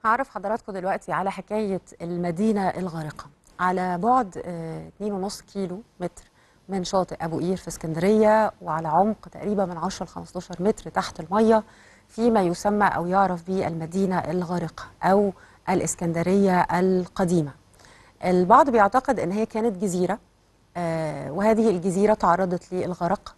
هعرف حضراتكم دلوقتي على حكاية المدينة الغارقة على بعد آه، 2.5 كيلو متر من شاطئ أبو قير في اسكندرية وعلى عمق تقريبا من 10 ل 15 متر تحت المية فيما يسمى أو يعرف بالمدينة الغارقة أو الإسكندرية القديمة البعض بيعتقد أن هي كانت جزيرة آه، وهذه الجزيرة تعرضت للغرق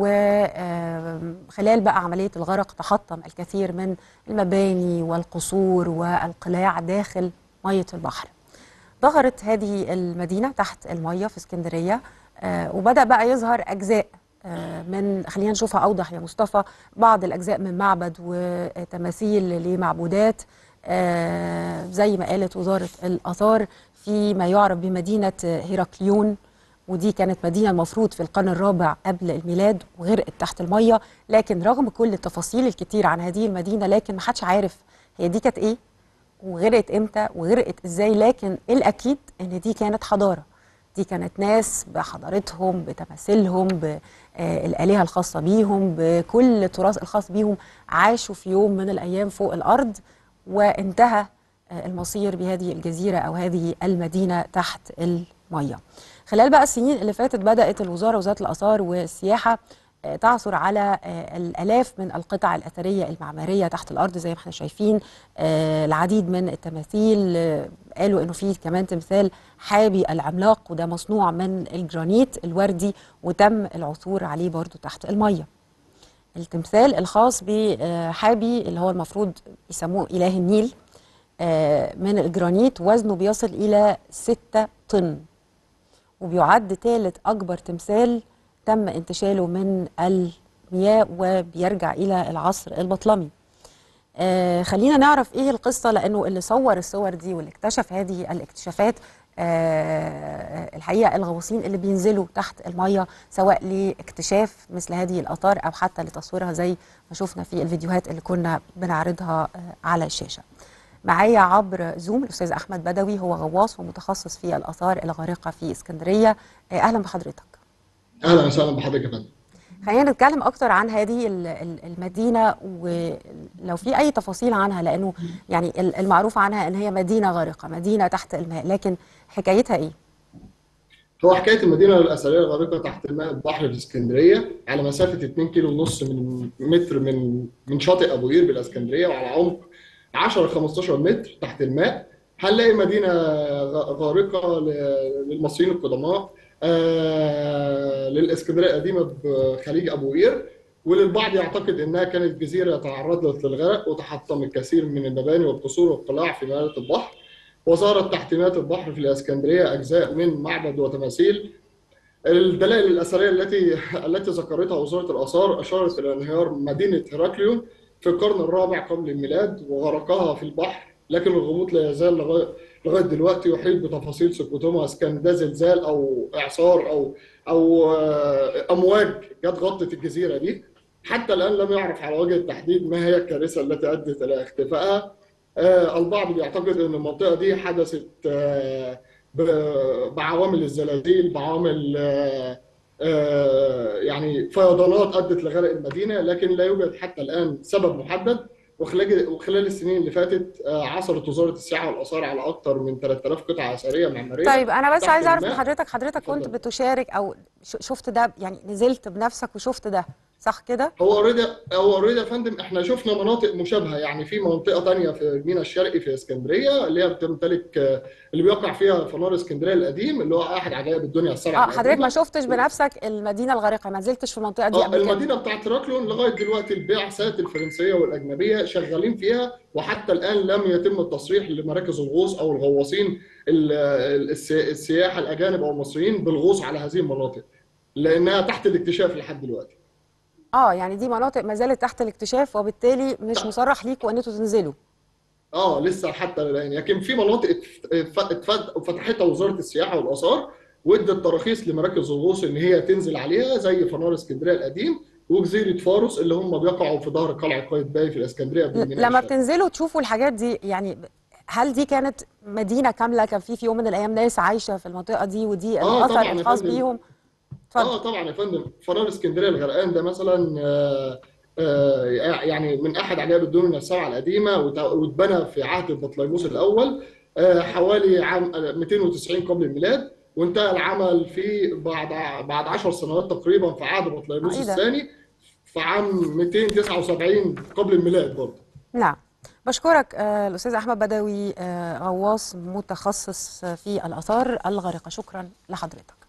وخلال بقى عملية الغرق تحطم الكثير من المباني والقصور والقلاع داخل مية البحر ظهرت هذه المدينة تحت المية في اسكندرية آه، وبدأ بقى يظهر أجزاء آه، من خلينا نشوفها أوضح يا مصطفى بعض الأجزاء من معبد وتماثيل لمعبودات آه، زي ما قالت وزارة الآثار في ما يعرف بمدينة هيراكليون ودي كانت مدينة المفروض في القرن الرابع قبل الميلاد وغرقت تحت المية لكن رغم كل التفاصيل الكتير عن هذه المدينة لكن محدش عارف هي دي كانت ايه وغرقت امتى وغرقت ازاي لكن الأكيد ان دي كانت حضارة دي كانت ناس بحضارتهم بتماثيلهم بالآلهة الخاصة بيهم بكل التراث الخاص بيهم عاشوا في يوم من الأيام فوق الأرض وانتهى آه، المصير بهذه الجزيرة أو هذه المدينة تحت المية خلال بقى السنين اللي فاتت بدأت الوزارة وزارة الآثار والسياحة آه، تعثر على آه، الآلاف من القطع الأثرية المعمارية تحت الأرض زي ما احنا شايفين آه، العديد من التماثيل آه، قالوا إنه في كمان تمثال حابي العملاق وده مصنوع من الجرانيت الوردي وتم العثور عليه برضو تحت المية التمثال الخاص بحابي اللي هو المفروض يسموه إله النيل آه، من الجرانيت وزنه بيصل إلى 6 طن وبيعد ثالث أكبر تمثال تم انتشاله من المياه وبيرجع إلى العصر البطلمي آه خلينا نعرف ايه القصه لانه اللي صور الصور دي واللي اكتشف هذه الاكتشافات آه الحقيقه الغواصين اللي بينزلوا تحت الميه سواء لاكتشاف مثل هذه الاثار او حتى لتصويرها زي ما شفنا في الفيديوهات اللي كنا بنعرضها آه على الشاشه. معايا عبر زوم الاستاذ احمد بدوي هو غواص ومتخصص في الاثار الغارقه في اسكندريه آه اهلا بحضرتك. اهلا وسهلا بحضرتك يا فندم خلينا نتكلم اكتر عن هذه ال- ال- المدينه ولو في اي تفاصيل عنها لانه يعني ال- المعروف عنها ان هي مدينه غارقه مدينه تحت الماء لكن حكايتها ايه هو حكايه المدينه الاثريه الغارقه تحت الماء البحر في اسكندريه على مسافه 2 كيلو ونص من متر من من شاطئ ابو قير بالاسكندريه وعلى عمق 10 ل 15 متر تحت الماء هنلاقي مدينه غ- غارقه ل- للمصريين القدماء آه، للاسكندريه القديمه بخليج ابو قير وللبعض يعتقد انها كانت جزيره تعرضت للغرق وتحطم الكثير من المباني والقصور والقلاع في مياه البحر وصارت تحت مياه البحر في الاسكندريه اجزاء من معبد وتماثيل الدلائل الاثريه التي التي ذكرتها وزاره الاثار اشارت الى انهيار مدينه هيراكليون في القرن الرابع قبل الميلاد وغرقها في البحر لكن الغموض لا يزال لغايه لغايه دلوقتي يحيط بتفاصيل سقوطهما اذا كان ده زلزال او اعصار او او آه، امواج جت غطت الجزيره دي حتى الان لم يعرف على وجه التحديد ما هي الكارثه التي ادت الى اختفائها آه، البعض بيعتقد ان المنطقه دي حدثت آه، ب- بعوامل الزلازل بعوامل آه، آه، يعني فيضانات ادت لغرق المدينه لكن لا يوجد حتى الان سبب محدد وخلال وخلال السنين اللي فاتت آه، عثرت وزاره السياحه والاثار على اكثر من 3000 قطعه اثريه معماريه طيب انا بس تحت عايز اعرف من الماء حضرتك حضرتك كنت اتفضل. بتشارك او ش- شفت ده يعني نزلت بنفسك وشفت ده صح كده هو اوريدي هو اوريدي يا فندم احنا شفنا مناطق مشابهه يعني في منطقه تانية في الميناء الشرقي في اسكندريه اللي هي بتمتلك آه، اللي بيقع فيها فنار اسكندريه القديم اللي هو احد عجائب الدنيا السبع اه حضرتك ما القديمه شفتش بنفسك المدينه الغارقه ما نزلتش في المنطقه دي اه قبل كده المدينه بتاعت هيراكليون لغايه دلوقتي البعثات الفرنسيه والاجنبيه شغالين فيها وحتى الان لم يتم التصريح لمراكز الغوص او الغواصين ال- ال- السي- السياحه الاجانب او المصريين بالغوص على هذه المناطق لانها تحت الاكتشاف لحد دلوقتي اه يعني دي مناطق ما زالت تحت الاكتشاف وبالتالي مش مصرح ليكوا ان انتوا تنزلوا اه لسه حتى الان لكن في مناطق اتف- اتف- فتحتها وزاره السياحه والاثار وادت تراخيص لمراكز الغوص ان هي تنزل عليها زي فنار اسكندريه القديم وجزيره فاروس اللي هم بيقعوا في ظهر قلعه قايتباي في الاسكندريه ل- بالميناء لما الشرقي بتنزلوا تشوفوا الحاجات دي يعني ب- هل دي كانت مدينة كاملة كان في في يوم من الأيام ناس عايشة في المنطقة دي ودي اه الأثر طبعا يا الخاص فندم بيهم اه اتفضل طبعا يا فندم فنار اسكندريه الغرقان ده مثلا آه، آه، يعني من احد عجائب الدنيا السبعه القديمه وت- واتبنى في عهد بطليموس الاول آه، حوالي عام 290 قبل الميلاد وانتهى العمل في بعد بعد 10 سنوات تقريبا في عهد بطليموس آه، إيه ده؟ الثاني في عام 279 قبل الميلاد برضه نعم بشكرك آه، الأستاذ أحمد بدوي آه، غواص متخصص في الآثار الغارقة شكرا لحضرتك